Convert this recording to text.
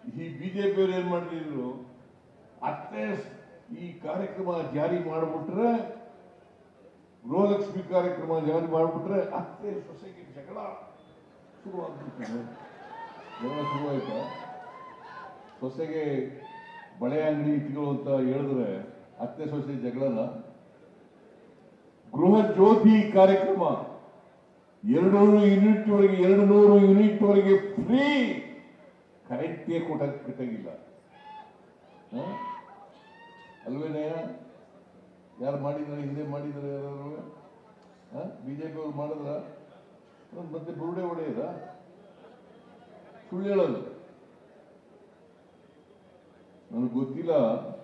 ಈ ಬಿಜೆಪಿಯವರು ಏನ್ ಮಾಡಿದ್ರು ಅತ್ತೆ ಈ ಕಾರ್ಯಕ್ರಮ ಜಾರಿ ಮಾಡಿಬಿಟ್ರೆ ಗೃಹಲಕ್ಷ್ಮಿ ಕಾರ್ಯಕ್ರಮ ಜಾರಿ ಮಾಡಿಬಿಟ್ರೆ ಅತ್ತೆ ಸೊಸೆಗೆ ಜಗಳ ಶುರುವಾಗ್ಬಿಡ್ತದೆ ಜಗಳ ಶುರುವಾಯ್ತಾ ಸೊಸೆಗೆ ಬಳೆ ಅಂಗಡಿ ಇಟ್ಗಳು ಅಂತ ಹೇಳಿದ್ರೆ ಅತ್ತೆ ಸೊಸೆ ಜಗಳನ ಗೃಹ ಜ್ಯೋತಿ ಕಾರ್ಯಕ್ರಮ ಎರಡು ನೂರು ಯೂನಿಟ್ ವರೆಗೆ ಎರಡು ನೂರು ಯೂನಿಟ್ ವರೆಗೆ ಫ್ರೀ ಕರೆಂಟೇ ಕೊಟ್ಟ ಕಟ್ಟಾಗಿಲ್ಲ ಹ? ಅಲ್ವೇನಯ್ಯ ಯಾರು ಮಾಡಿದ್ದಾರೆ ಹಿಂದೆ ಮಾಡಿದ್ದಾರೆ ಯಾರು ಬಿಜೆಪಿ ಅವ್ರು ಮಾಡಿದ್ರ ಮತ್ತೆ ಬುರುಡೆ ಹೊಡೆಯದ ಸುಳ್ಳು ಹೇಳೋದು ನನಗೆ ಗೊತ್ತಿಲ್ಲ